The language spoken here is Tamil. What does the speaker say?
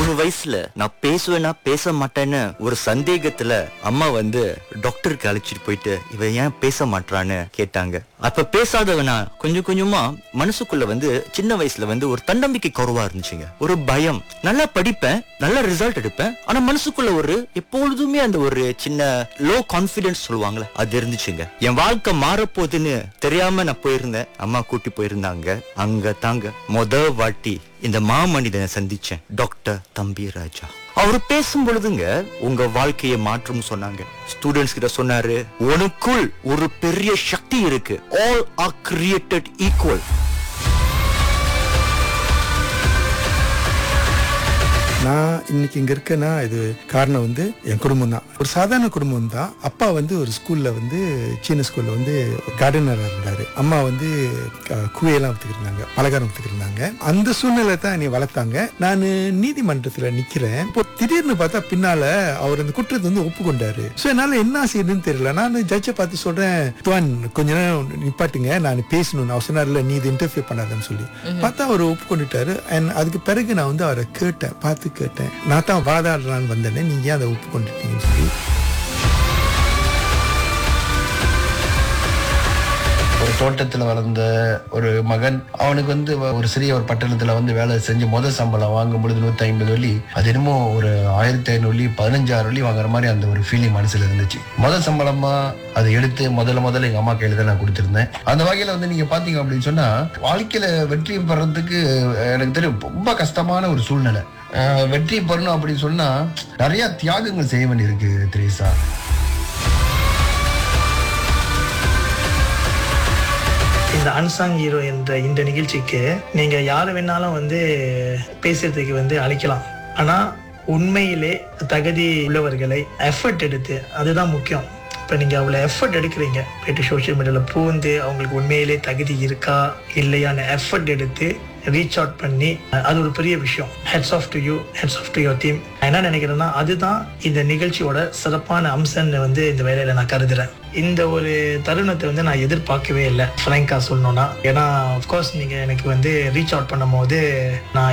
மூணு வயசுல நான் பேசுவேனா பேச மாட்டேன்னு ஒரு சந்தேகத்துல அம்மா வந்து டாக்டருக்கு அழைச்சிட்டு போயிட்டு இவ ஏன் பேச மாட்றான்னு கேட்டாங்க அப்ப பேசாதவனா கொஞ்சம் கொஞ்சமா மனசுக்குள்ள வந்து சின்ன வயசுல வந்து ஒரு தன்னம்பிக்கை குறைவா இருந்துச்சுங்க ஒரு பயம் நல்லா படிப்பேன் நல்ல ரிசல்ட் எடுப்பேன் ஆனா மனசுக்குள்ள ஒரு எப்பொழுதுமே அந்த ஒரு சின்ன லோ கான்பிடன்ஸ் சொல்லுவாங்களே அது இருந்துச்சுங்க என் வாழ்க்கை மாறப்போகுதுன்னு தெரியாம நான் போயிருந்தேன் அம்மா கூட்டி போயிருந்தாங்க அங்க தாங்க முத வாட்டி இந்த மாமனிதனை சந்திச்சேன் டாக்டர் தம்பி ராஜா அவர் பேசும் பொழுதுங்க உங்க வாழ்க்கையை மாற்றும் சொன்னாங்க ஸ்டூடெண்ட்ஸ் கிட்ட சொன்னாரு உனக்குள் ஒரு பெரிய சக்தி இருக்கு ஆல் ஆர் கிரியேட்டட் ஈக்குவல் நான் இன்னைக்கு இங்க இருக்கேன்னா இது காரணம் வந்து என் குடும்பம் தான் ஒரு சாதாரண குடும்பம் தான் அப்பா வந்து ஒரு ஸ்கூல்ல வந்து சீன ஸ்கூல்ல வந்து கார்டனரா இருந்தாரு அம்மா வந்து க- குவையெல்லாம் வித்துக்கிட்டு பலகாரம் வித்துக்கிட்டு இருந்தாங்க அந்த சூழ்நிலை தான் என்னை வளர்த்தாங்க நான் நீதிமன்றத்துல நிக்கிறேன் இப்போ திடீர்னு பார்த்தா பின்னால அவர் அந்த குற்றத்தை வந்து ஒப்புக்கொண்டாரு ஸோ என்னால என்ன செய்யுதுன்னு தெரியல நான் ஜட்ஜை பார்த்து சொல்றேன் துவான் கொஞ்ச நேரம் நிப்பாட்டுங்க நான் பேசணும் அவர் சொன்னார்ல நீ இது இன்டர்ஃபியர் பண்ணாதன்னு சொல்லி பார்த்தா அவர் ஒப்புக்கொண்டுட்டாரு அண்ட் அதுக்கு பிறகு நான் வந்து அவரை கேட்டேன் பார்த்து கேட்டேன் நான் தான் வாதாடலான்னு வந்தேனே நீங்க ஏன் அதை ஒப்புக்கொண்டுட்டீங்கன்னு சொல்லி ஒரு தோட்டத்துல வளர்ந்த ஒரு மகன் அவனுக்கு வந்து ஒரு சிறிய ஒரு பட்டணத்துல வந்து வேலை செஞ்சு முத சம்பளம் வாங்கும் பொழுது நூத்தி ஐம்பது வெள்ளி அது என்னமோ ஒரு ஆயிரத்தி ஐநூறு வெள்ளி பதினஞ்சாயிரம் வெள்ளி வாங்குற மாதிரி அந்த ஒரு ஃபீலிங் மனசுல இருந்துச்சு முத சம்பளமா அதை எடுத்து முதல்ல முதல்ல எங்க அம்மா கையில தான் நான் கொடுத்திருந்தேன் அந்த வகையில வந்து நீங்க பாத்தீங்க அப்படின்னு சொன்னா வாழ்க்கையில வெற்றி பெறறதுக்கு எனக்கு தெரியும் ரொம்ப கஷ்டமான ஒரு சூழ்நிலை அஹ் வெற்றி பெறணும் அப்படின்னு சொன்னா நிறைய தியாகங்கள் செய்ய வேண்டியிருக்கு திரேசா இந்த அன்சாங் ஹீரோ என்ற இந்த நிகழ்ச்சிக்கு நீங்க யாரை வேணாலும் வந்து பேசுறதுக்கு வந்து அழைக்கலாம் ஆனா உண்மையிலே தகுதி உள்ளவர்களை எஃபர்ட் எடுத்து அதுதான் முக்கியம் இப்போ நீங்கள் அவ்வளோ எஃபர்ட் எடுக்கிறீங்க போயிட்டு சோஷியல் மீடியாவில் பூந்து அவங்களுக்கு உண்மையிலே தகுதி இருக்கா இல்லையான எஃபர்ட் எடுத்து ரீச் அவுட் பண்ணி அது ஒரு பெரிய விஷயம் hats off to you hats off to your team என்ன நினைக்கிறேன்னா அதுதான் இந்த நிகழ்ச்சியோட சிறப்பான அம்சம்னு வந்து இந்த வேலையில நான் கருதுறேன் இந்த ஒரு தருணத்தை வந்து நான் எதிர்பார்க்கவே இல்லை ஃப்ரேங்கா சொல்லணும்னா ஏன்னா அஃப்கோர்ஸ் நீங்கள் எனக்கு வந்து ரீச் அவுட் பண்ணும்போது நான்